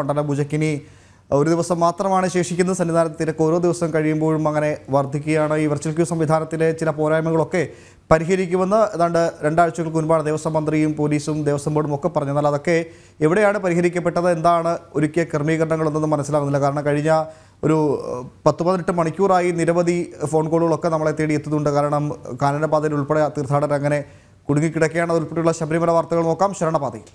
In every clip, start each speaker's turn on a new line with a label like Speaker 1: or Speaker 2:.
Speaker 1: മണ്ഡല പൂജയ്ക്ക് ഇനി ഒരു ദിവസം മാത്രമാണ് ശേഷിക്കുന്നത് സന്നിധാനത്ത് തിരക്ക് ഓരോ ദിവസം കഴിയുമ്പോഴും അങ്ങനെ വർദ്ധിക്കുകയാണ് ഈ വെർച്വൽ ക്യൂ സംവിധാനത്തിലെ ചില പോരായ്മകളൊക്കെ പരിഹരിക്കുമെന്ന് ഏതാണ്ട് രണ്ടാഴ്ചകൾക്ക് മുൻപാണ് ദേവസ്വം മന്ത്രിയും പോലീസും ദേവസ്വം ബോർഡും ഒക്കെ പറഞ്ഞത് എന്നാൽ അതൊക്കെ എവിടെയാണ് പരിഹരിക്കപ്പെട്ടത് എന്താണ് ഒരുക്കിയ ക്രമീകരണങ്ങൾ എന്നൊന്നും മനസ്സിലാകുന്നില്ല കാരണം കഴിഞ്ഞ ഒരു ഏഹ്, പത്ത് പതിനെട്ട് മണിക്കൂറായി നിരവധി ഫോൺ കോളുകളൊക്കെ നമ്മളെ തേടി എത്തുന്നുണ്ട് കാരണം കാനനപാതയിൽ ഉൾപ്പെടെ തീർത്ഥാടകർ അങ്ങനെ കുടുങ്ങിക്കിടക്കുകയാണ് അതുൾപ്പെടെയുള്ള ശബരിമല വാർത്തകൾ നോക്കാം ശരണപാതയിൽ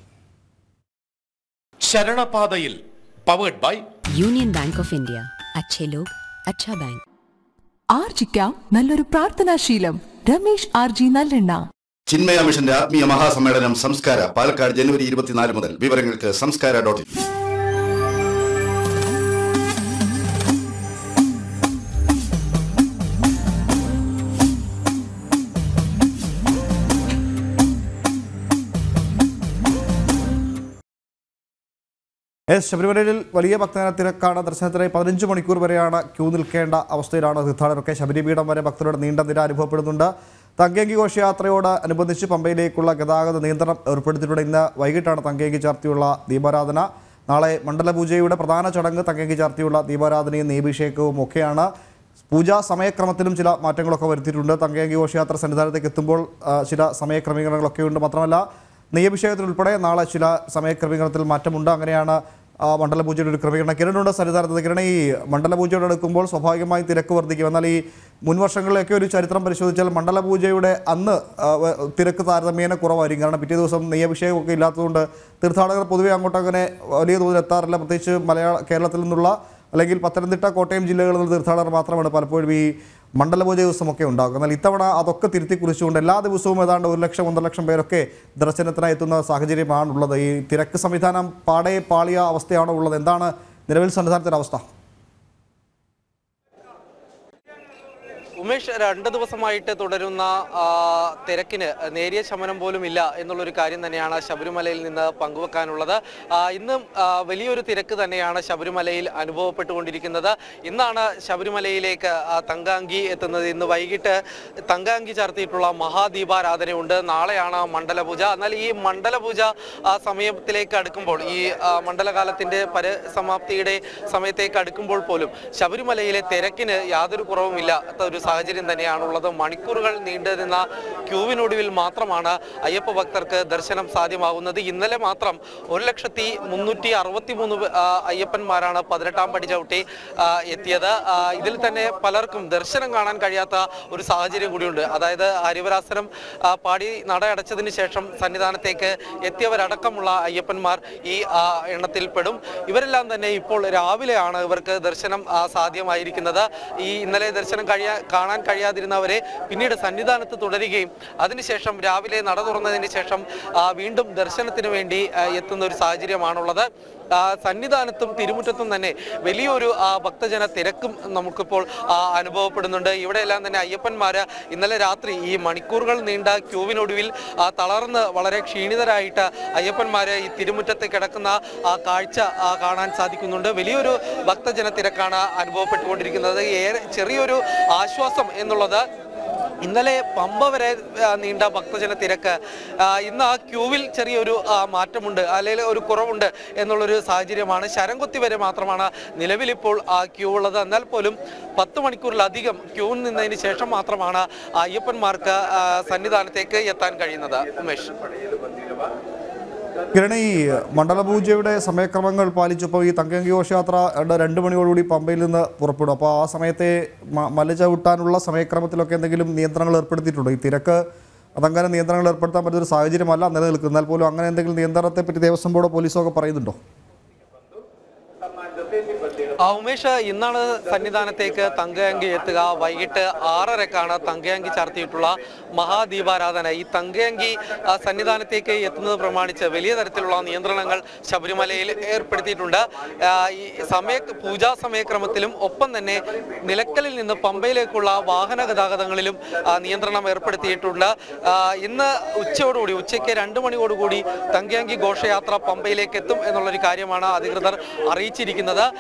Speaker 2: ശരണപാതയിൽ powered by
Speaker 3: union bank of India അച്ഛേ ലോക് അച്ഛാ ബാങ്ക്
Speaker 4: ആർജിക്കാം നല്ലൊരു പ്രാർത്ഥനാശീലം രമേശ് ആർ ജി നല്ലെണ്ണ
Speaker 5: ചിന്മയ മിഷന്റെ ആത്മീയ മഹാസമ്മേളനം സംസ്കാര പാലക്കാട് ജനുവരി ഇരുപത്തിനാല് മുതൽ വിവരങ്ങൾക്ക് സംസ്കാര ഡോട്ട് ഇൻ
Speaker 1: എസ് ശബരിമലയിൽ വലിയ ഭക്തജന തിരക്കാണ് ദർശനത്തിനായി പതിനഞ്ച് മണിക്കൂർ വരെയാണ് ക്യൂ നിൽക്കേണ്ട അവസ്ഥയിലാണ് തീർത്ഥാടകരൊക്കെ ശബരിപീഠം വരെ ഭക്തരുടെ നീണ്ട നിര അനുഭവപ്പെടുന്നുണ്ട് തങ്കേങ്കി ഘോഷയാത്രയോട് അനുബന്ധിച്ച് പമ്പയിലേക്കുള്ള ഗതാഗത നിയന്ത്രണം ഏർപ്പെടുത്തിയിട്ടുണ്ട് ഇന്ന് വൈകിട്ടാണ് തങ്കേങ്കി ചാർത്തിയുള്ള ദീപാരാധന നാളെ മണ്ഡലപൂജയുടെ പ്രധാന ചടങ്ങ് തങ്കേങ്കി ചാർത്തിയുള്ള ദീപാരാധനയും നെയ്ഭിഷേകവും ഒക്കെയാണ് പൂജാ സമയക്രമത്തിലും ചില മാറ്റങ്ങളൊക്കെ വരുത്തിയിട്ടുണ്ട് തങ്കയങ്കി ഘോഷയാത്ര സന്നിധാനത്തേക്ക് എത്തുമ്പോൾ ആ, ചില സമയക്രമീകരണങ്ങളൊക്കെ ഉണ്ട് മാത്രമല്ല നെയ്യഭിഷേകത്തിനുൾപ്പെടെ നാളെ ചില സമയക്രമീകരണത്തിൽ മാറ്റമുണ്ട് അങ്ങനെയാണ് ആ, മണ്ഡലപൂജയുടെ ഒരു ക്രമീകരണം കിരണുണ്ട് സന്നിധാനത്ത് കിരണ ഈ മണ്ഡലപൂജയോട് അടുക്കുമ്പോൾ സ്വാഭാവികമായും തിരക്ക് വർദ്ധിക്കും എന്നാൽ ഈ മുൻ വർഷങ്ങളിലൊക്കെ ഒരു ചരിത്രം പരിശോധിച്ചാൽ മണ്ഡലപൂജയുടെ അന്ന് ആ, വ- തിരക്ക് താരതമ്യേന കുറവായിരിക്കും കാരണം പിറ്റേ ദിവസം നെയ്യഭിഷേകമൊക്കെ ഇല്ലാത്തതുകൊണ്ട് തീർത്ഥാടകർ പൊതുവെ അങ്ങോട്ട് അങ്ങനെ വലിയ തോതിൽ എത്താറില്ല പ്രത്യേകിച്ച് മലയാള കേരളത്തിൽ നിന്നുള്ള അല്ലെങ്കിൽ പത്തനംതിട്ട കോട്ടയം ജില്ലകളിൽ നിന്ന് തീർത്ഥാടകർ മാത്രമാണ് പലപ്പോഴും ഈ മണ്ഡലപൂജ ദിവസമൊക്കെ ഉണ്ടാകും എന്നാൽ ഇത്തവണ അതൊക്കെ തിരുത്തി കുറിച്ചുകൊണ്ട് എല്ലാ ദിവസവും ഏതാണ്ട് ഒരു ലക്ഷം ഒന്നര ലക്ഷം പേരൊക്കെ ദർശനത്തിനായി എത്തുന്ന സാഹചര്യമാണുള്ളത് ഈ തിരക്ക് സംവിധാനം പാടെ പാളിയ അവസ്ഥയാണോ ഉള്ളത് എന്താണ് നിലവിൽ സന്നിധാനത്തിൻ്റെ അവസ്ഥ
Speaker 6: ഉമേഷ് രണ്ട് ദിവസമായിട്ട് തുടരുന്ന ആ, തിരക്കിന് നേരിയ ശമനം പോലും ഇല്ല എന്നുള്ളൊരു കാര്യം തന്നെയാണ് ശബരിമലയിൽ നിന്ന് പങ്കുവെക്കാനുള്ളത് ആ, ഇന്നും ആ, വലിയൊരു തിരക്ക് തന്നെയാണ് ശബരിമലയിൽ അനുഭവപ്പെട്ടുകൊണ്ടിരിക്കുന്നത് ഇന്നാണ് ശബരിമലയിലേക്ക് ആ, തങ്കാങ്കി എത്തുന്നത് ഇന്ന് വൈകിട്ട് തങ്കാങ്കി ചാർത്തിയിട്ടുള്ള മഹാദീപാരാധനയുണ്ട് നാളെയാണ് മണ്ഡലപൂജ എന്നാൽ ഈ മണ്ഡലപൂജ ആ, സമയത്തിലേക്ക് അടുക്കുമ്പോൾ ഈ ആ, മണ്ഡലകാലത്തിന്റെ പരിസമാപ്തിയുടെ സമയത്തേക്ക് അടുക്കുമ്പോൾ പോലും ശബരിമലയിലെ തിരക്കിന് യാതൊരു കുറവുമില്ലാത്ത ഒരു സാഹചര്യം തന്നെയാണുള്ളത് മണിക്കൂറുകൾ നീണ്ടു നിന്ന ക്യൂവിനൊടുവിൽ മാത്രമാണ് അയ്യപ്പ ഭക്തർക്ക് ദർശനം സാധ്യമാകുന്നത് ഇന്നലെ മാത്രം ഒരു ലക്ഷത്തി മുന്നൂറ്റി അറുപത്തി മൂന്ന് അയ്യപ്പന്മാരാണ് പതിനെട്ടാം പടി ചവിട്ടി ആ, എത്തിയത് ആ, ഇതിൽ തന്നെ പലർക്കും ദർശനം കാണാൻ കഴിയാത്ത ഒരു സാഹചര്യം കൂടിയുണ്ട് അതായത് ഹരിവരാസനം ആ, പാടി നട അടച്ചതിന് ശേഷം സന്നിധാനത്തേക്ക് എത്തിയവരടക്കമുള്ള അയ്യപ്പന്മാർ ഈ ആ, എണ്ണത്തിൽ പെടും ഇവരെല്ലാം തന്നെ ഇപ്പോൾ രാവിലെയാണ് ഇവർക്ക് ദർശനം ആ, സാധ്യമായിരിക്കുന്നത് ഈ ഇന്നലെ ദർശനം കഴിയാ കാണാൻ കഴിയാതിരുന്നവരെ പിന്നീട് സന്നിധാനത്ത് തുടരുകയും അതിനുശേഷം രാവിലെ നട തുറന്നതിന് ശേഷം ആ, വീണ്ടും ദർശനത്തിന് വേണ്ടി ആ, എത്തുന്ന ഒരു സാഹചര്യമാണുള്ളത് ആ, സന്നിധാനത്തും തിരുമുറ്റത്തും തന്നെ വലിയൊരു ആ, ഭക്തജന തിരക്കും നമുക്കിപ്പോൾ ആ, അനുഭവപ്പെടുന്നുണ്ട് ഇവിടെയെല്ലാം തന്നെ അയ്യപ്പന്മാര് ഇന്നലെ രാത്രി ഈ മണിക്കൂറുകൾ നീണ്ട ക്യൂവിനൊടുവിൽ ആ, തളർന്ന് വളരെ ക്ഷീണിതരായിട്ട് അയ്യപ്പന്മാര് ഈ തിരുമുറ്റത്ത് കിടക്കുന്ന ആ കാഴ്ച ആ, കാണാൻ സാധിക്കുന്നുണ്ട് വലിയൊരു ഭക്തജന തിരക്കാണ് അനുഭവപ്പെട്ടുകൊണ്ടിരിക്കുന്നത് ഏറെ ചെറിയൊരു ആശ്വാസം എന്നുള്ളത് ഇന്നലെ പമ്പ വരെ ആ, നീണ്ട ഭക്തജന തിരക്ക് ആ, ഇന്ന് ആ ക്യൂവിൽ ചെറിയൊരു ആ, മാറ്റമുണ്ട് അല്ലെങ്കിൽ ഒരു കുറവുണ്ട് എന്നുള്ളൊരു സാഹചര്യമാണ് ശരംകുത്തി വരെ മാത്രമാണ് നിലവിലിപ്പോൾ ആ ക്യൂ ഉള്ളത് എന്നാൽ പോലും പത്ത് മണിക്കൂറിലധികം ക്യൂവിൽ നിന്നതിന് ശേഷം മാത്രമാണ് അയ്യപ്പന്മാർക്ക് ആ, സന്നിധാനത്തേക്ക് എത്താൻ കഴിയുന്നത് ഉമേഷ്
Speaker 1: കിരണ ഈ മണ്ഡലപൂജയുടെ സമയക്രമങ്ങൾ പാലിച്ചപ്പോൾ ഈ തങ്കങ്കി ഘോഷയാത്ര ഏതാണ്ട് രണ്ട് മണിയോടുകൂടി പമ്പയിൽ നിന്ന് പുറപ്പെടും അപ്പോൾ ആ സമയത്തെ മ- മല ചവിട്ടാനുള്ള സമയക്രമത്തിലൊക്കെ എന്തെങ്കിലും നിയന്ത്രണങ്ങൾ ഏർപ്പെടുത്തിയിട്ടുണ്ടോ ഈ തിരക്ക് അതങ്ങനെ നിയന്ത്രണങ്ങൾ ഏർപ്പെടുത്താൻ പറ്റുന്ന ഒരു സാഹചര്യമല്ല നിലനിൽക്കുന്നത് എന്നാൽ പോലും അങ്ങനെ എന്തെങ്കിലും നിയന്ത്രണത്തെ പറ്റി ദേവസ്വം ബോർഡോ പോലീസോ ഒക്കെ പറയുന്നുണ്ടോ
Speaker 6: ആ ഉമേഷ് ഇന്നാണ് സന്നിധാനത്തേക്ക് തങ്കയങ്കി എത്തുക വൈകിട്ട് ആറരക്കാണ് തങ്കയങ്കി ചാർത്തിയിട്ടുള്ള മഹാദീപാരാധന ഈ തങ്കയങ്കി ആ, സന്നിധാനത്തേക്ക് എത്തുന്നത് പ്രമാണിച്ച് വലിയ തരത്തിലുള്ള നിയന്ത്രണങ്ങൾ ശബരിമലയിൽ ഏർപ്പെടുത്തിയിട്ടുണ്ട് ആ, ഈ സമയ പൂജാ സമയക്രമത്തിലും ഒപ്പം തന്നെ നിലക്കലിൽ നിന്ന് പമ്പയിലേക്കുള്ള വാഹന ഗതാഗതങ്ങളിലും ആ, നിയന്ത്രണം ഏർപ്പെടുത്തിയിട്ടുണ്ട് ആ, ഇന്ന് ഉച്ചയോടുകൂടി ഉച്ചയ്ക്ക് രണ്ട് മണിയോടുകൂടി തങ്കയങ്കി ഘോഷയാത്ര പമ്പയിലേക്ക് എത്തും എന്നുള്ളൊരു കാര്യമാണ് അധികൃതർ അറിയിച്ചിരിക്കുന്നത് ആ, ഈ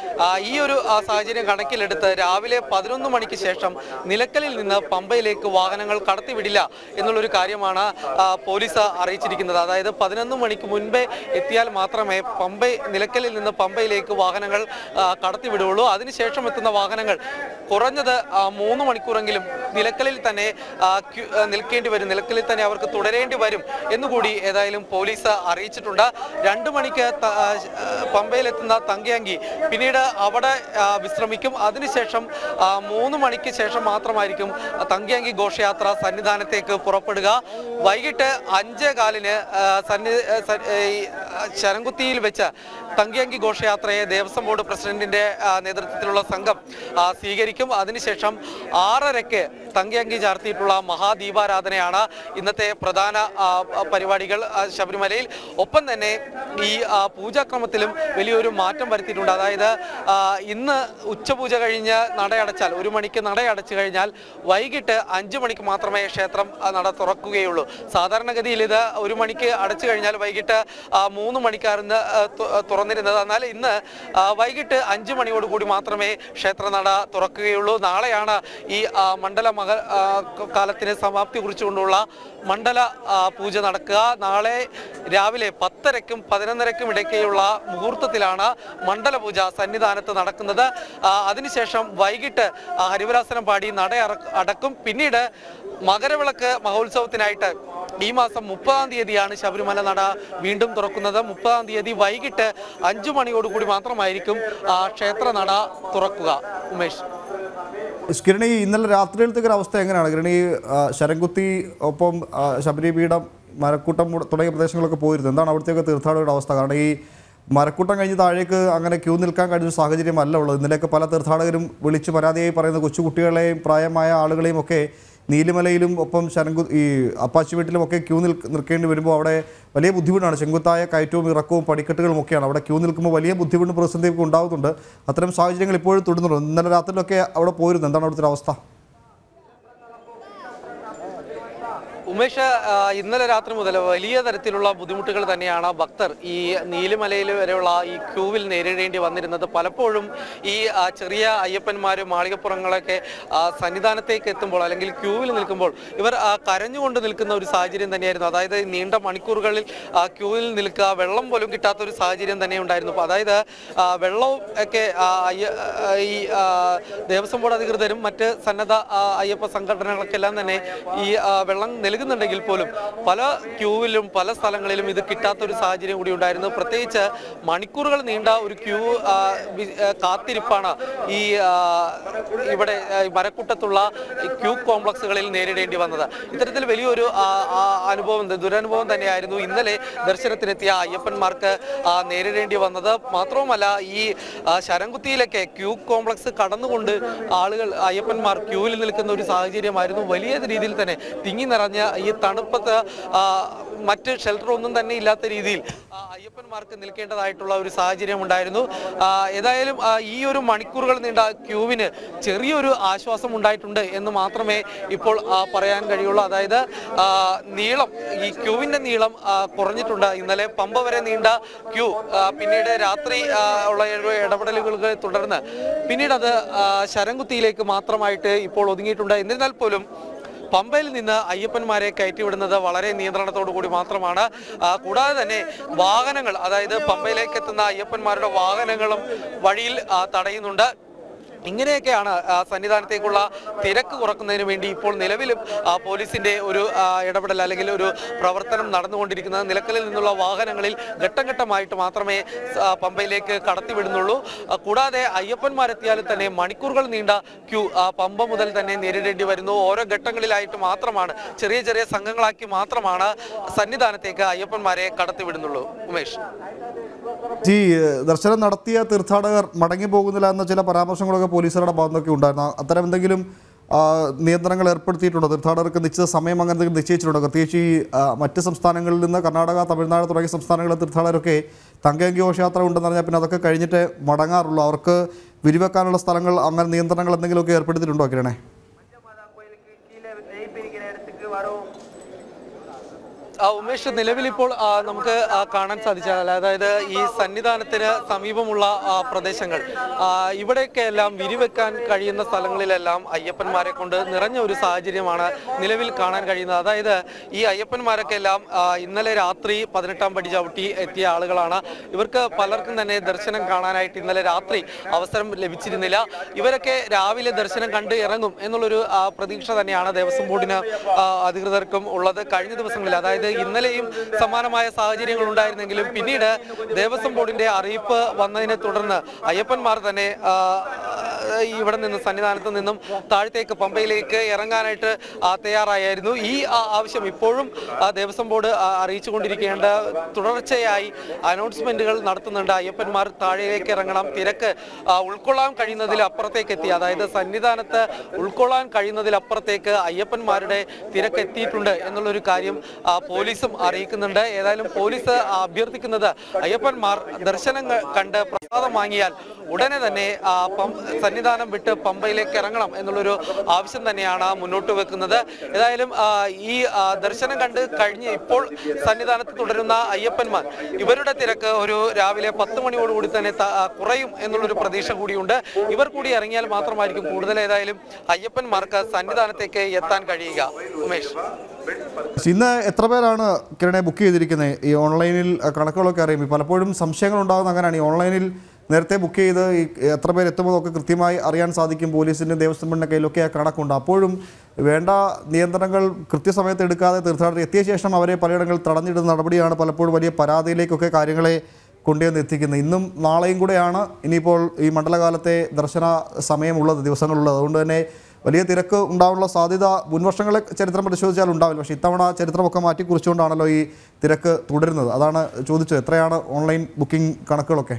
Speaker 6: ഈ ഒരു ആ, സാഹചര്യം കണക്കിലെടുത്ത് രാവിലെ പതിനൊന്ന് മണിക്ക് ശേഷം നിലക്കലിൽ നിന്ന് പമ്പയിലേക്ക് വാഹനങ്ങൾ കടത്തിവിടില്ല എന്നുള്ളൊരു കാര്യമാണ് ആ, പോലീസ് അറിയിച്ചിരിക്കുന്നത് അതായത് പതിനൊന്ന് മണിക്ക് മുൻപേ എത്തിയാൽ മാത്രമേ പമ്പ നിലക്കലിൽ നിന്ന് പമ്പയിലേക്ക് വാഹനങ്ങൾ ആ, കടത്തിവിടുകയുള്ളൂ അതിനുശേഷം എത്തുന്ന വാഹനങ്ങൾ കുറഞ്ഞത് ആ, മൂന്ന് മണിക്കൂറെങ്കിലും നിലക്കലിൽ തന്നെ ആ, ക്യു- ആ, നിൽക്കേണ്ടി വരും നിലക്കലിൽ തന്നെ അവർക്ക് തുടരേണ്ടി വരും എന്നുകൂടി ഏതായാലും പോലീസ് അറിയിച്ചിട്ടുണ്ട് രണ്ടു മണിക്ക് ത- ആ, ആ, പമ്പയിലെത്തുന്ന തങ്കയങ്കി പിന്നീട് അവിടെ ആ, വിശ്രമിക്കും അതിനുശേഷം ആ, മൂന്ന് മണിക്ക് ശേഷം മാത്രമായിരിക്കും തങ്കയങ്കി ഘോഷയാത്ര സന്നിധാനത്തേക്ക് പുറപ്പെടുക വൈകിട്ട് അഞ്ചേ കാലിന് ആ, സന്നി ആ, സ- ഈ, ആ, ശരംകുത്തിയിൽ വെച്ച് തങ്കയങ്കി ഘോഷയാത്രയെ ദേവസ്വം ബോർഡ് പ്രസിഡന്റിന്റെ ആ, നേതൃത്വത്തിലുള്ള സംഘം ആ, സ്വീകരിക്കും അതിനുശേഷം ആറരയ്ക്ക് തങ്കയങ്കി ചാർത്തിയിട്ടുള്ള മഹാദീപാരാധനയാണ് ഇന്നത്തെ പ്രധാന ആ, പരിപാടികൾ ആ, ശബരിമലയിൽ ഒപ്പം തന്നെ ഈ ആ, പൂജാക്രമത്തിലും വലിയൊരു മാറ്റം വരുത്തിയിട്ടുണ്ട് അതായത് ആ, ഇന്ന് ഉച്ചപൂജ കഴിഞ്ഞ് നടയടച്ചാൽ ഒരു മണിക്ക് നടയടച്ചു കഴിഞ്ഞാൽ വൈകിട്ട് അഞ്ചു മണിക്ക് മാത്രമേ ക്ഷേത്രം ആ, നട തുറക്കുകയുള്ളൂ സാധാരണഗതിയിൽ ഇത് ഒരു മണിക്ക് അടച്ചു കഴിഞ്ഞാൽ വൈകിട്ട് ആ, മൂന്ന് മണിക്കായിരുന്നു ആ, തു- ആ, തുറന്നിരുന്നത് എന്നാൽ ഇന്ന് ആ, വൈകിട്ട് അഞ്ചു മണിയോടുകൂടി മാത്രമേ ക്ഷേത്രനട തുറക്കുകയുള്ളൂ നാളെയാണ് ഈ ആ, മണ്ഡല മക ആ, കാലത്തിന് സമാപ്തി കുറിച്ചുകൊണ്ടുള്ള മണ്ഡല ആ, പൂജ നടക്കുക നാളെ രാവിലെ പത്തരയ്ക്കും പതിനൊന്നരയ്ക്കും ഇടയ്ക്കുള്ള മുഹൂർത്തത്തിലാണ് മണ്ഡല പൂജ സന്നിധാനത്ത് നടക്കുന്നത് ആ, അതിനുശേഷം വൈകിട്ട് ആ, ഹരിവരാസനം പാടി നട അറ- അടക്കും പിന്നീട് മകരവിളക്ക് മഹോത്സവത്തിനായിട്ട് ഈ മാസം മുപ്പതാം തീയതിയാണ് ശബരിമല നട വീണ്ടും തുറക്കുന്നത് മുപ്പതാം തീയതി വൈകിട്ട് അഞ്ചു മണിയോടുകൂടി മാത്രമായിരിക്കും ആ, ക്ഷേത്ര നട തുറക്കുക ഉമേഷ്
Speaker 1: കിരണി ഇന്നലെ രാത്രിയിലത്തേക്ക് ഒരു അവസ്ഥ എങ്ങനെയാണ് കിരണി ആ, ശരംകുത്തി ഒപ്പം ആ, ശബരിപീഠം മരക്കൂട്ടം മുട- തുടങ്ങിയ പ്രദേശങ്ങളൊക്കെ പോയിരുന്നു എന്താണ് അവിടുത്തെയൊക്കെ തീർത്ഥാടകരുടെ അവസ്ഥ കാരണം ഈ മരക്കൂട്ടം കഴിഞ്ഞ് താഴേക്ക് അങ്ങനെ ക്യൂ നിൽക്കാൻ കഴിഞ്ഞ സാഹചര്യമല്ല ഉള്ളത് ഇന്നലെയൊക്കെ പല തീർത്ഥാടകരും വിളിച്ച് പരാതിയായി പറയുന്ന കൊച്ചുകുട്ടികളെയും പ്രായമായ ആളുകളെയും ഒക്കെ നീലിമലയിലും ഒപ്പം ശരംകു ഈ അപ്പാച്ചി വീട്ടിലും ഒക്കെ ക്യൂ നിൽ നിൽക്കേണ്ടി വരുമ്പോൾ അവിടെ വലിയ ബുദ്ധിമുട്ടാണ് ചെങ്കുത്തായ കയറ്റവും ഇറക്കവും പടിക്കെട്ടുകളും ഒക്കെയാണ് അവിടെ ക്യൂ നിൽക്കുമ്പോൾ വലിയ ബുദ്ധിമുട്ടും പ്രതിസന്ധിയൊക്കെ ഉണ്ടാകുന്നുണ്ട് അത്തരം സാഹചര്യങ്ങൾ ഇപ്പോഴും തുടരുന്നുണ്ട് ഇന്നലെ രാത്രിയിലൊക്കെ അവിടെ പോയിരുന്നു എന്താണ് അവിടുത്തെ ഒരു അവസ്ഥ
Speaker 6: ഉമേഷ് ആ, ഇന്നലെ രാത്രി മുതൽ വലിയ തരത്തിലുള്ള ബുദ്ധിമുട്ടുകൾ തന്നെയാണ് ഭക്തർ ഈ നീലിമലയിൽ വരെയുള്ള ഈ ക്യൂവിൽ നേരിടേണ്ടി വന്നിരുന്നത് പലപ്പോഴും ഈ ആ, ചെറിയ അയ്യപ്പന്മാരും മാളികപ്പുറങ്ങളൊക്കെ ആ, സന്നിധാനത്തേക്ക് എത്തുമ്പോൾ അല്ലെങ്കിൽ ക്യൂവിൽ നിൽക്കുമ്പോൾ ഇവർ ആ, കരഞ്ഞുകൊണ്ട് നിൽക്കുന്ന ഒരു സാഹചര്യം തന്നെയായിരുന്നു അതായത് നീണ്ട മണിക്കൂറുകളിൽ ആ, ക്യൂവിൽ നിൽക്കുക വെള്ളം പോലും കിട്ടാത്ത ഒരു സാഹചര്യം തന്നെ ഉണ്ടായിരുന്നു അപ്പോൾ അതായത് ആ, വെള്ളവും ഒക്കെ ആ, അയ്യ- ആ, ഈ ആ, ദേവസ്വം ബോർഡ് അധികൃതരും മറ്റ് സന്നദ്ധ ആ, അയ്യപ്പ സംഘടനകൾക്കെല്ലാം തന്നെ ഈ ആ, വെള്ളം നൽകുന്നുണ്ടെങ്കിൽ പോലും പല ക്യൂവിലും പല സ്ഥലങ്ങളിലും ഇത് കിട്ടാത്ത ഒരു സാഹചര്യം കൂടി ഉണ്ടായിരുന്നു പ്രത്യേകിച്ച് മണിക്കൂറുകൾ നീണ്ട ഒരു ക്യൂ ആ, വി- ആ, കാത്തിരിപ്പാണ് ഈ ആ, ഇവിടെ ആ, ഈ മരക്കൂട്ടത്തുള്ള ഈ ക്യൂ കോംപ്ലക്സുകളിൽ നേരിടേണ്ടി വന്നത് ഇത്തരത്തിൽ വലിയൊരു ആ, ആ, അനുഭവം ദുരനുഭവം തന്നെയായിരുന്നു ഇന്നലെ ദർശനത്തിനെത്തിയ അയ്യപ്പന്മാർക്ക് ആ, നേരിടേണ്ടി വന്നത് മാത്രവുമല്ല ഈ ആ, ശരംകുത്തിയിലൊക്കെ ക്യൂ കോംപ്ലക്സ് കടന്നുകൊണ്ട് ആളുകൾ അയ്യപ്പന്മാർ ക്യൂവിൽ നിൽക്കുന്ന ഒരു സാഹചര്യമായിരുന്നു വലിയ രീതിയിൽ തന്നെ തിങ്ങി നിറഞ്ഞ ഈ തണുപ്പത്ത് ആ, മറ്റ് ഷെൽട്ടർ ഒന്നും തന്നെ ഇല്ലാത്ത രീതിയിൽ ആ, അയ്യപ്പന്മാർക്ക് നിൽക്കേണ്ടതായിട്ടുള്ള ഒരു സാഹചര്യം ഉണ്ടായിരുന്നു ആ, ഏതായാലും ആ, ഈ ഒരു മണിക്കൂറുകൾ നീണ്ട ക്യൂവിന് ചെറിയൊരു ആശ്വാസം ഉണ്ടായിട്ടുണ്ട് എന്ന് മാത്രമേ ഇപ്പോൾ ആ, പറയാൻ കഴിയുള്ളൂ അതായത് ആ, നീളം ഈ ക്യൂവിന്റെ നീളം ആ, കുറഞ്ഞിട്ടുണ്ട് ഇന്നലെ പമ്പ വരെ നീണ്ട ക്യൂ ആ, പിന്നീട് രാത്രി ആ, ഉള്ള ഒരു ഇടപെടലുകൾക്ക് തുടർന്ന് പിന്നീട് അത് ആ, ശരംകുത്തിയിലേക്ക് മാത്രമായിട്ട് ഇപ്പോൾ ഒതുങ്ങിയിട്ടുണ്ട് എന്നിരുന്നാൽ പോലും പമ്പയിൽ നിന്ന് അയ്യപ്പന്മാരെ കയറ്റിവിടുന്നത് വളരെ നിയന്ത്രണത്തോടു കൂടി മാത്രമാണ് ആ, കൂടാതെ തന്നെ വാഹനങ്ങൾ അതായത് പമ്പയിലേക്ക് എത്തുന്ന അയ്യപ്പന്മാരുടെ വാഹനങ്ങളും വഴിയിൽ ആ, തടയുന്നുണ്ട് ഇങ്ങനെയൊക്കെയാണ് ആ, സന്നിധാനത്തേക്കുള്ള തിരക്ക് കുറക്കുന്നതിന് വേണ്ടി ഇപ്പോൾ നിലവിലും ആ, പോലീസിന്റെ ഒരു ആ, ഇടപെടൽ അല്ലെങ്കിൽ ഒരു പ്രവർത്തനം നടന്നുകൊണ്ടിരിക്കുന്നത് നിലക്കലിൽ നിന്നുള്ള വാഹനങ്ങളിൽ ഘട്ടം ഘട്ടമായിട്ട് മാത്രമേ ആ, പമ്പയിലേക്ക് കടത്തിവിടുന്നുള്ളൂ ആ, കൂടാതെ അയ്യപ്പന്മാരെത്തിയാലും തന്നെ മണിക്കൂറുകൾ നീണ്ട ക്യൂ ആ, പമ്പ മുതൽ തന്നെ നേരിടേണ്ടി വരുന്നു ഓരോ ഘട്ടങ്ങളിലായിട്ട് മാത്രമാണ് ചെറിയ ചെറിയ സംഘങ്ങളാക്കി മാത്രമാണ് സന്നിധാനത്തേക്ക് അയ്യപ്പന്മാരെ കടത്തിവിടുന്നുള്ളൂ ഉമേഷ്
Speaker 1: ഈ ഏഹ്, ദർശനം നടത്തിയ തീർത്ഥാടകർ മടങ്ങി പോകുന്നില്ല എന്ന ചില പരാമർശങ്ങളൊക്കെ പോലീസുകാരുടെ ഭാഗത്തൊക്കെ ഉണ്ടായിരുന്നു അത്തരം എന്തെങ്കിലും ആ, നിയന്ത്രണങ്ങൾ ഏർപ്പെടുത്തിയിട്ടുണ്ടോ തീർത്ഥാടകർക്ക് നിശ്ചിത സമയം അങ്ങനെ എന്തെങ്കിലും നിശ്ചയിച്ചിട്ടുണ്ടോ പ്രത്യേകിച്ച് ഈ ആ, മറ്റ് സംസ്ഥാനങ്ങളിൽ നിന്ന് കർണാടക തമിഴ്നാട് തുടങ്ങിയ സംസ്ഥാനങ്ങളിലെ തീർത്ഥാടകരൊക്കെ തങ്കയങ്കി ഘോഷയാത്ര ഉണ്ടെന്ന് പറഞ്ഞാൽ പിന്നെ അതൊക്കെ കഴിഞ്ഞിട്ട് മടങ്ങാറുള്ളൂ അവർക്ക് വിരിവെക്കാനുള്ള സ്ഥലങ്ങൾ അങ്ങനെ നിയന്ത്രണങ്ങൾ എന്തെങ്കിലുമൊക്കെ ഏർപ്പെടുത്തിയിട്ടുണ്ടോ കിരണേ
Speaker 6: ആ, ഉമേഷ് നിലവിൽ ഇപ്പോൾ ആ, നമുക്ക് ആ, കാണാൻ സാധിച്ചാൽ അതായത് ഈ സന്നിധാനത്തിന് സമീപമുള്ള ആ, പ്രദേശങ്ങൾ ആ, ഇവിടെയൊക്കെ എല്ലാം വിരിവെക്കാൻ കഴിയുന്ന സ്ഥലങ്ങളിലെല്ലാം അയ്യപ്പന്മാരെ കൊണ്ട് നിറഞ്ഞ ഒരു സാഹചര്യമാണ് നിലവിൽ കാണാൻ കഴിയുന്നത് അതായത് ഈ അയ്യപ്പന്മാരൊക്കെ എല്ലാം ആ, ഇന്നലെ രാത്രി പതിനെട്ടാം പടി ചവിട്ടി എത്തിയ ആളുകളാണ് ഇവർക്ക് പലർക്കും തന്നെ ദർശനം കാണാനായിട്ട് ഇന്നലെ രാത്രി അവസരം ലഭിച്ചിരുന്നില്ല ഇവരൊക്കെ രാവിലെ ദർശനം കണ്ട് ഇറങ്ങും എന്നുള്ളൊരു ആ, പ്രതീക്ഷ തന്നെയാണ് ദേവസ്വം ബോർഡിന് ആ, അധികൃതർക്കും ഉള്ളത് കഴിഞ്ഞ ദിവസങ്ങളിൽ അതായത് ഇന്നലെയും സമാനമായ സാഹചര്യങ്ങൾ ഉണ്ടായിരുന്നെങ്കിലും പിന്നീട് ദേവസ്വം ബോർഡിന്റെ അറിയിപ്പ് വന്നതിനെ തുടർന്ന് അയ്യപ്പന്മാർ തന്നെ ആ, ഈ ഇവിടെ നിന്ന് സന്നിധാനത്ത് നിന്നും താഴത്തേക്ക് പമ്പയിലേക്ക് ഇറങ്ങാനായിട്ട് ആ, തയ്യാറായിരുന്നു ഈ ആ, ആവശ്യം ഇപ്പോഴും ആ, ദേവസ്വം ബോർഡ് ആ, അറിയിച്ചുകൊണ്ടിരിക്കേണ്ട തുടർച്ചയായി അനൗൺസ്മെന്റുകൾ നടത്തുന്നുണ്ട് അയ്യപ്പന്മാർ താഴേക്ക് ഇറങ്ങണം തിരക്ക് ആ, ഉൾക്കൊള്ളാൻ കഴിയുന്നതിൽ അപ്പുറത്തേക്ക് എത്തി അതായത് സന്നിധാനത്ത് ഉൾക്കൊള്ളാൻ കഴിയുന്നതിൽ അപ്പുറത്തേക്ക് അയ്യപ്പന്മാരുടെ തിരക്ക് എത്തിയിട്ടുണ്ട് എന്നുള്ളൊരു കാര്യം ആ, പോലീസും അറിയിക്കുന്നുണ്ട് ഏതായാലും പോലീസ് അഭ്യർത്ഥിക്കുന്നത് അയ്യപ്പന്മാർ ദർശനം ക- കണ്ട് പ്രസാദം വാങ്ങിയാൽ ഉടനെ തന്നെ ആ, പം- സന്നിധാനം വിട്ട് പമ്പയിലേക്ക് ഇറങ്ങണം എന്നുള്ളൊരു ആവശ്യം തന്നെയാണ് മുന്നോട്ട് വെക്കുന്നത് ഏതായാലും ആ, ഈ ആ, ദർശനം കണ്ട് കഴിഞ്ഞ് ഇപ്പോൾ സന്നിധാനത്ത് തുടരുന്ന അയ്യപ്പന്മാർ ഇവരുടെ തിരക്ക് ഒരു രാവിലെ പത്ത് മണിയോടുകൂടി തന്നെ ത- ആ, കുറയും എന്നുള്ളൊരു പ്രതീക്ഷ കൂടിയുണ്ട് ഇവർ കൂടി ഇറങ്ങിയാൽ മാത്രമായിരിക്കും കൂടുതൽ ഏതായാലും അയ്യപ്പന്മാർക്ക് സന്നിധാനത്തേക്ക് എത്താൻ കഴിയുക ഉമേഷ്
Speaker 1: ഇന്ന് എത്ര പേരാണ് കിരണെ ബുക്ക് ചെയ്തിരിക്കുന്നത് ഈ ഓൺലൈനിൽ അഹ്, കണക്കുകളൊക്കെ അറിയും ഈ പലപ്പോഴും സംശയങ്ങൾ ഉണ്ടാകുന്ന അങ്ങനെയാണ് ഈ ഓൺലൈനിൽ നേരത്തെ ബുക്ക് ചെയ്ത് ഈ എത്ര പേര് എത്തുമെന്നൊക്കെ കൃത്യമായി അറിയാൻ സാധിക്കും പോലീസിൻ്റെ ദേവസ്വം ബോർഡിൻ്റെ കയ്യിലൊക്കെ ആ കണക്കുണ്ട് അപ്പോഴും വേണ്ട നിയന്ത്രണങ്ങൾ കൃത്യസമയത്ത് എടുക്കാതെ തീർത്ഥാടകർ എത്തിയ ശേഷം അവരെ പലയിടങ്ങളിൽ തടഞ്ഞിടുന്ന നടപടിയാണ് പലപ്പോഴും വലിയ പരാതിയിലേക്കൊക്കെ കാര്യങ്ങളെ കൊണ്ടുവന്ന് എത്തിക്കുന്നത് ഇന്നും നാളെയും കൂടെയാണ് ഇനിയിപ്പോൾ ഈ മണ്ഡലകാലത്തെ ദർശന സമയമുള്ളത് ദിവസങ്ങളുള്ളത് അതുകൊണ്ട് തന്നെ വലിയ തിരക്ക് ഉണ്ടാവാനുള്ള സാധ്യത മുൻവർഷങ്ങളെ ചരിത്രം പരിശോധിച്ചാൽ ഉണ്ടാവില്ല പക്ഷേ ഇത്തവണ ചരിത്രമൊക്കെ മാറ്റി കുറിച്ചുകൊണ്ടാണല്ലോ ഈ തിരക്ക് തുടരുന്നത് അതാണ് ചോദിച്ചത് എത്രയാണ് ഓൺലൈൻ ബുക്കിംഗ് കണക്കുകളൊക്കെ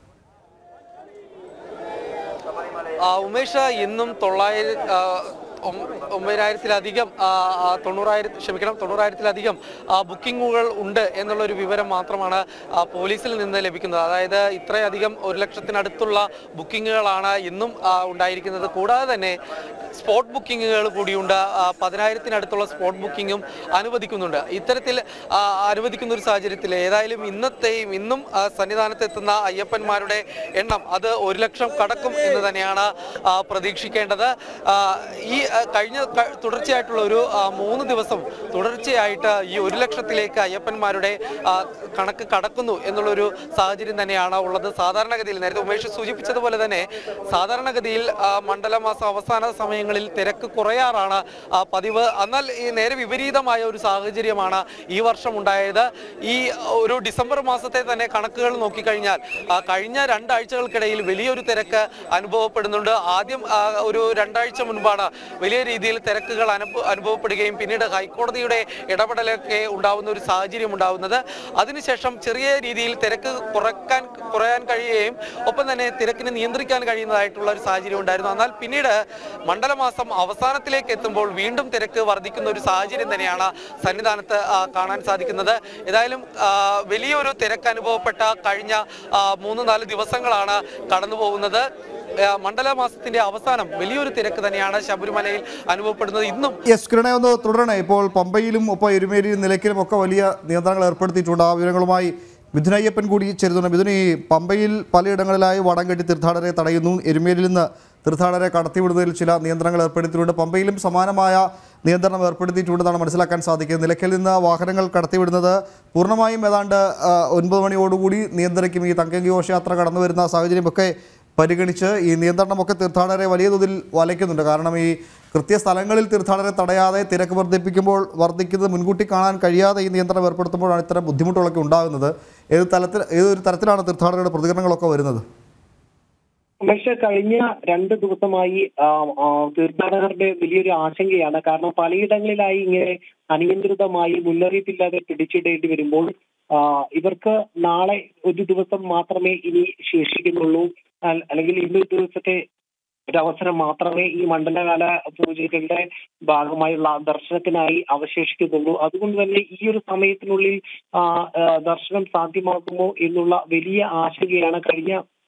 Speaker 6: ആ, ഉമേഷ് ഇന്നും തൊള്ളായിരം ആ, ഒം- ഒമ്പതിനായിരത്തിലധികം ആ, ആ, തൊണ്ണൂറായിരത്തി ക്ഷമിക്കണം തൊണ്ണൂറായിരത്തിലധികം ആ, ബുക്കിങ്ങുകൾ ഉണ്ട് എന്നുള്ള ഒരു വിവരം മാത്രമാണ് ആ, പോലീസിൽ നിന്ന് ലഭിക്കുന്നത് അതായത് ഇത്രയധികം ഒരു ലക്ഷത്തിനടുത്തുള്ള ബുക്കിങ്ങുകളാണ് ഇന്നും ആ, ഉണ്ടായിരിക്കുന്നത് കൂടാതെ തന്നെ സ്പോട്ട് ബുക്കിങ്ങുകൾ കൂടിയുണ്ട് ആ, പതിനായിരത്തിനടുത്തുള്ള സ്പോട്ട് ബുക്കിങ്ങും അനുവദിക്കുന്നുണ്ട് ഇത്തരത്തിൽ ആ, അനുവദിക്കുന്ന ഒരു സാഹചര്യത്തിൽ ഏതായാലും ഇന്നത്തെയും ഇന്നും ആ, സന്നിധാനത്ത് എത്തുന്ന അയ്യപ്പന്മാരുടെ എണ്ണം അത് ഒരു ലക്ഷം കടക്കും എന്ന് തന്നെയാണ് ആ, പ്രതീക്ഷിക്കേണ്ടത് ആ, ഈ ആ, കഴിഞ്ഞ ക- തുടർച്ചയായിട്ടുള്ള ഒരു ആ, മൂന്ന് ദിവസം തുടർച്ചയായിട്ട് ഈ ഒരു ലക്ഷത്തിലേക്ക് അയ്യപ്പന്മാരുടെ ആ, കണക്ക് കടക്കുന്നു എന്നുള്ളൊരു സാഹചര്യം തന്നെയാണ് ഉള്ളത് സാധാരണഗതിയിൽ നേരത്തെ ഉമേഷ് സൂചിപ്പിച്ചതുപോലെ തന്നെ സാധാരണഗതിയിൽ ആ, മണ്ഡലമാസം അവസാന സമയങ്ങളിൽ തിരക്ക് കുറയാറാണ് ആ, പതിവ് എന്നാൽ ഈ നേരെ വിപരീതമായ ഒരു സാഹചര്യമാണ് ഈ വർഷം ഉണ്ടായത് ഈ ഒരു ഡിസംബർ മാസത്തെ തന്നെ കണക്കുകൾ നോക്കിക്കഴിഞ്ഞാൽ ആ, കഴിഞ്ഞ രണ്ടാഴ്ചകൾക്കിടയിൽ വലിയൊരു തിരക്ക് അനുഭവപ്പെടുന്നുണ്ട് ആദ്യം ആ, ഒരു രണ്ടാഴ്ച മുൻപാണ് വലിയ രീതിയിൽ തിരക്കുകൾ അനുഭ- അനുഭവപ്പെടുകയും പിന്നീട് ഹൈക്കോടതിയുടെ ഇടപെടലൊക്കെ ഉണ്ടാവുന്ന ഒരു സാഹചര്യം ഉണ്ടാവുന്നത് അതിനുശേഷം ചെറിയ രീതിയിൽ തിരക്ക് കുറക്കാൻ കുറയാൻ കഴിയുകയും ഒപ്പം തന്നെ തിരക്കിനെ നിയന്ത്രിക്കാൻ കഴിയുന്നതായിട്ടുള്ള ഒരു സാഹചര്യം ഉണ്ടായിരുന്നു എന്നാൽ പിന്നീട് മണ്ഡലമാസം അവസാനത്തിലേക്ക് എത്തുമ്പോൾ വീണ്ടും തിരക്ക് വർദ്ധിക്കുന്ന ഒരു സാഹചര്യം തന്നെയാണ് സന്നിധാനത്ത് ആ, കാണാൻ സാധിക്കുന്നത് ഏതായാലും ആ, വലിയൊരു തിരക്ക് അനുഭവപ്പെട്ട കഴിഞ്ഞ ആ, മൂന്ന് നാല് ദിവസങ്ങളാണ് കടന്നു പോകുന്നത് ആ, മണ്ഡലമാസത്തിന്റെ അവസാനം വലിയൊരു തിരക്ക് തന്നെയാണ് ശബരിമലയിൽ അനുഭവപ്പെടുന്നത് ഇന്നും
Speaker 1: യെസ് കിരണെ ഒന്ന് തുടരണേ ഇപ്പോൾ പമ്പയിലും ഒപ്പം എരുമേലിയും നിലയ്ക്കലും ഒക്കെ വലിയ നിയന്ത്രണങ്ങൾ ഏർപ്പെടുത്തിയിട്ടുണ്ട് ആ വിവരങ്ങളുമായി മിഥുനയ്യപ്പൻ കൂടി ചേരുന്നുണ്ട് മിഥുന ഈ പമ്പയിൽ പലയിടങ്ങളിലായി വടം കെട്ടി തീർത്ഥാടകരെ തടയുന്നു എരുമേലിൽ നിന്ന് തീർത്ഥാടകരെ കടത്തിവിടുന്നതിൽ ചില നിയന്ത്രണങ്ങൾ ഏർപ്പെടുത്തിയിട്ടുണ്ട് പമ്പയിലും സമാനമായ നിയന്ത്രണം ഏർപ്പെടുത്തിയിട്ടുണ്ടെന്നാണ് മനസ്സിലാക്കാൻ സാധിക്കുന്നത് നിലയ്ക്കൽ നിന്ന് വാഹനങ്ങൾ കടത്തിവിടുന്നത് പൂർണ്ണമായും ഏതാണ്ട് ആ, ഒൻപത് മണിയോടുകൂടി നിയന്ത്രിക്കും ഈ തങ്കങ്കി ഘോഷയാത്ര കടന്നു വരുന്ന സാഹചര്യമൊക്കെ പരിഗണിച്ച് ഈ നിയന്ത്രണമൊക്കെ തീർത്ഥാടകരെ വലിയ തോതിൽ വലയ്ക്കുന്നുണ്ട് കാരണം ഈ കൃത്യസ്ഥലങ്ങളിൽ തീർത്ഥാടകരെ തടയാതെ തിരക്ക് വർദ്ധിപ്പിക്കുമ്പോൾ വർദ്ധിക്കുന്നത് മുൻകൂട്ടി കാണാൻ കഴിയാതെ ഈ നിയന്ത്രണം ഏർപ്പെടുത്തുമ്പോഴാണ് ഇത്തരം ബുദ്ധിമുട്ടുകളൊക്കെ ഉണ്ടാകുന്നത് ഏത് തലത്തിൽ ഏതൊരു തരത്തിലാണ് തീർത്ഥാടകരുടെ പ്രതികരണങ്ങളൊക്കെ വരുന്നത്
Speaker 7: പക്ഷെ കഴിഞ്ഞ രണ്ട് ദിവസമായി ആ, ആ, തീർത്ഥാടകരുടെ വലിയൊരു ആശങ്കയാണ് കാരണം പലയിടങ്ങളിലായി ഇങ്ങനെ അനിയന്ത്രിതമായി മുന്നറിയിപ്പില്ലാതെ പിടിച്ചിടേണ്ടി വരുമ്പോൾ ആ, ഇവർക്ക് നാളെ ഒരു ദിവസം മാത്രമേ ഇനി ശേഷിക്കുന്നുള്ളൂ അൽ- അല്ലെങ്കിൽ ഇന്നൊരു ദിവസത്തെ ഒരു അവസരം മാത്രമേ ഈ മണ്ഡലകാല പൂജകളുടെ ഭാഗമായുള്ള ദർശനത്തിനായി അവശേഷിക്കുന്നുള്ളൂ അതുകൊണ്ട് തന്നെ ഈ ഒരു സമയത്തിനുള്ളിൽ ആ, ആ, ദർശനം സാധ്യമാക്കുമോ എന്നുള്ള വലിയ ആശങ്കയാണ് കഴിഞ്ഞ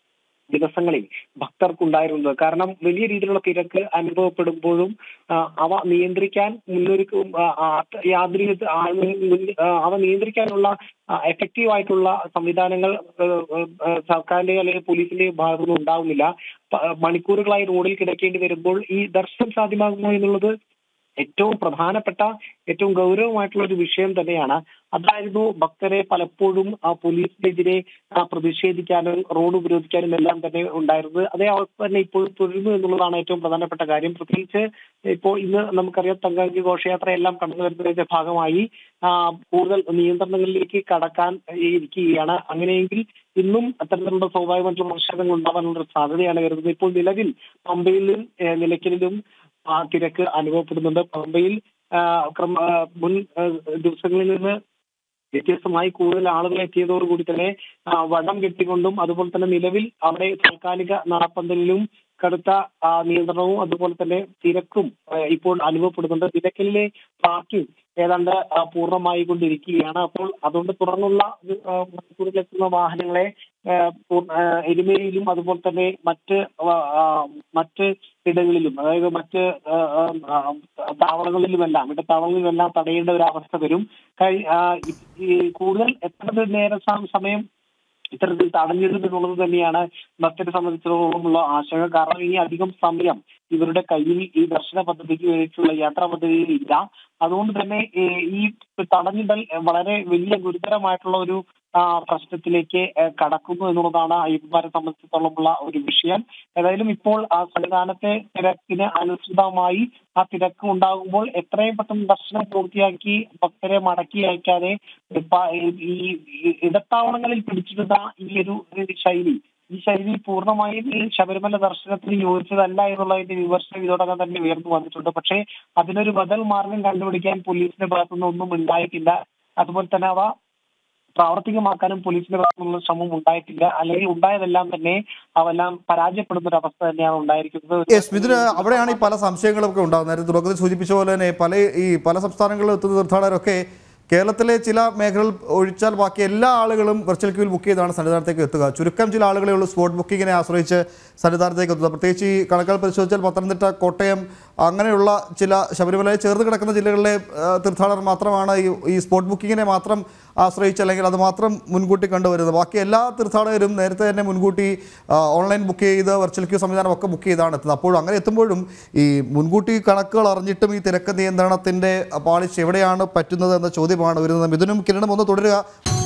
Speaker 7: ദിവസങ്ങളിൽ ഭക്തർക്കുണ്ടായിരുന്നത് കാരണം വലിയ രീതിയിലുള്ള തിരക്ക് അനുഭവപ്പെടുമ്പോഴും ആ, അവ നിയന്ത്രിക്കാൻ മുന്നൊരുക്കും ആ, ആ, യാതൊരു വിധ- ആ, മുൻ- ആ, അവ നിയന്ത്രിക്കാനുള്ള എഫക്റ്റീവ് ആയിട്ടുള്ള സംവിധാനങ്ങൾ ആ, ആ, സർക്കാരിന്റെ അല്ലെങ്കിൽ പോലീസിന്റെ ഭാഗത്തുനിന്ന് ഉണ്ടാവുന്നില്ല പ- മണിക്കൂറുകളായി റോഡിൽ കിടക്കേണ്ടി വരുമ്പോൾ ഈ ദർശനം സാധ്യമാകുമോ എന്നുള്ളത് ഏറ്റവും പ്രധാനപ്പെട്ട ഏറ്റവും ഗൗരവമായിട്ടുള്ള ഒരു വിഷയം തന്നെയാണ് അതായിരുന്നു ഭക്തരെ പലപ്പോഴും ആ പോലീസിനെതിരെ ആ, പ്രതിഷേധിക്കാനും റോഡ് ഉപരോധിക്കാനും എല്ലാം തന്നെ ഉണ്ടായിരുന്നത് അതേ അവസ്ഥ തന്നെ ഇപ്പോൾ തുടരുന്നു എന്നുള്ളതാണ് ഏറ്റവും പ്രധാനപ്പെട്ട കാര്യം പ്രത്യേകിച്ച് ഇപ്പോൾ ഇന്ന് നമുക്കറിയാം തങ്കങ്കി ഘോഷയാത്ര എല്ലാം കടന്നു വരുന്നതിന്റെ ഭാഗമായി ആ, കൂടുതൽ നിയന്ത്രണങ്ങളിലേക്ക് കടക്കാൻ ഇരിക്കുകയാണ് അങ്ങനെയെങ്കിൽ ഇന്നും അത്തരത്തിലുള്ള സ്വാഭാവികമായിട്ടുള്ള പ്രതിഷേധങ്ങൾ ഉണ്ടാവാനുള്ള ഒരു സാധ്യതയാണ് വരുന്നത് ഇപ്പോൾ നിലവിൽ പമ്പയിലും ഏഹ്, നിലയ്ക്കലിലും ആ തിരക്ക് അനുഭവപ്പെടുന്നുണ്ട് പമ്പയിൽ ആ, ക്രമ- ആ, മുൻ ആ, ദിവസങ്ങളിൽ നിന്ന് വ്യത്യസ്തമായി കൂടുതൽ ആളുകൾ എത്തിയതോടുകൂടി തന്നെ ആ, വടം കെട്ടിക്കൊണ്ടും അതുപോലെ തന്നെ നിലവിൽ അവിടെ താൽക്കാലിക നടപ്പന്തലിലും കടുത്ത ആ, നിയന്ത്രണവും അതുപോലെ തന്നെ തിരക്കും ആ, ഇപ്പോൾ അനുഭവപ്പെടുന്നുണ്ട് നിലയ്ക്കലിലെ പാർക്കിംഗ് ഏതാണ്ട് ആ, പൂർണ്ണമായി കൊണ്ടിരിക്കുകയാണ് അപ്പോൾ അതുകൊണ്ട് തുടർന്നുള്ള ആ, മണിക്കൂറിലെത്തുന്ന വാഹനങ്ങളെ ആ, പൂർ- ആ, എരുമേലിയിലും അതുപോലെ തന്നെ മറ്റ് ആ, ആ, മറ്റ് ഇടങ്ങളിലും അതായത് മറ്റ് ആ, ആ, ആ, താവളങ്ങളിലുമെല്ലാം ഇടത്താവളങ്ങളിലുമെല്ലാം തടയേണ്ട ഒരു അവസ്ഥ വരും കഴി- ആ, ഈ- ഈ കൂടുതൽ എത്ര നേരം സ- സമയം ഇത്തരത്തിൽ തടഞ്ഞിടും എന്നുള്ളത് തന്നെയാണ് ഭക്തരെ സംബന്ധിച്ചിടത്തോളമുള്ള ആശങ്ക കാരണം ഇനി അധികം സമയം ഇവരുടെ കയ്യിൽ ഈ ദർശന പദ്ധതിക്ക് വേണ്ടിയിട്ടുള്ള യാത്രാ പദ്ധതിയിൽ ഇല്ല അതുകൊണ്ട് തന്നെ ഏഹ്, ഈ തടഞ്ഞിടൽ വളരെ വലിയ ഗുരുതരമായിട്ടുള്ള ഒരു ആ, പ്രശ്നത്തിലേക്ക് ഏഹ്, കടക്കുന്നു എന്നുള്ളതാണ് അയ്യപ്പന്മാരെ സംബന്ധിച്ചിടത്തോളമുള്ള ഒരു വിഷയം ഏതായാലും ഇപ്പോൾ ആ സന്നിധാനത്തെ തിരക്കിന് അനുസൃതമായി ആ തിരക്ക് ഉണ്ടാകുമ്പോൾ എത്രയും പെട്ടെന്ന് ദർശനം പൂർത്തിയാക്കി ഭക്തരെ മടക്കി അയക്കാതെ ഇപ്പ- ഈ ഈ ഇടത്താവളങ്ങളിൽ പിടിച്ചിരുന്ന ഈ ഒരു ഒരു ശൈലി ഈ ശൈലി പൂർണ്ണമായും ഈ ശബരിമല ദർശനത്തിന് യോജിച്ചതല്ല എന്നുള്ളതിന്റെ വിമർശനം ഇതിനോടകം തന്നെ ഉയർന്നു വന്നിട്ടുണ്ട് പക്ഷേ അതിനൊരു ബദൽ മാർഗം കണ്ടുപിടിക്കാൻ പോലീസിന്റെ ഭാഗത്തുനിന്ന് ഒന്നും ഉണ്ടായിട്ടില്ല അതുപോലെ തന്നെ അവ പ്രാവർത്തികമാക്കാനും പോലീസിന്റെ ഭാഗത്തുനിന്നുള്ള ശ്രമം ഉണ്ടായിട്ടില്ല അല്ലെങ്കിൽ ഉണ്ടായതെല്ലാം തന്നെ അವೆല്ലാം പരാജയപ്പെടുന്ന ഒരു അവസ്ഥ തന്നെയാണ് ഉണ്ടായിരിക്കുന്നത്
Speaker 1: യെസ് ഇതിന് അവിടെയാണ് ഈ പല സംശയങ്ങളൊക്കെ ഉണ്ടാകുന്നത് നേരത്തെ തുടക്കത്തിൽ സൂചിപ്പിച്ച പോലെ തന്നെ പല ഈ പല സംസ്ഥാനങ്ങളിൽ എത്തുന്ന തീർത്ഥാടകരൊക്കെ കേരളത്തിലെ ചില മേഖലകൾ ഒഴിച്ചാൽ ബാക്കി എല്ലാ ആളുകളും വെർച്വൽ ക്യൂവിൽ ബുക്ക് ചെയ്താണ് സന്നിധാനത്തേക്ക് എത്തുക ചുരുക്കം ചില ആളുകളെ ഉള്ളൂ സ്പോട്ട് ബുക്കിങ്ങിനെ ആശ്രയിച്ച് സന്നിധാനത്തേക്ക് എത്തുക പ്രത്യേകിച്ച് ഈ കണക്കുകൾ പരിശോധിച്ചാൽ പത്തനംതിട്ട കോട്ടയം അങ്ങനെയുള്ള ചില ശബരിമലയെ ചേർന്ന് കിടക്കുന്ന ജില്ലകളിലെ ആ, തീർത്ഥാടകർ മാത്രമാണ് ഈ ഈ സ്പോട്ട് ബുക്കിങ്ങിനെ മാത്രം ആശ്രയിച്ച് അല്ലെങ്കിൽ അത് മാത്രം മുൻകൂട്ടി കണ്ടുവരുന്നത് ബാക്കി എല്ലാ തീർത്ഥാടകരും നേരത്തെ തന്നെ മുൻകൂട്ടി ആ, ഓൺലൈൻ ബുക്ക് ചെയ്ത് വെർച്വൽ ക്യൂ സംവിധാനം ഒക്കെ ബുക്ക് ചെയ്താണ് എത്തുന്നത് അപ്പോഴും അങ്ങനെ എത്തുമ്പോഴും ഈ മുൻകൂട്ടി കണക്കുകൾ അറിഞ്ഞിട്ടും ഈ തിരക്ക് നിയന്ത്രണത്തിൻ്റെ പാളിച്ച് എവിടെയാണ് പറ്റുന്നത് എന്ന ചോദ്യമാണ് വരുന്നത് മിഥുനും കിരണും ഒന്ന് തുടരുക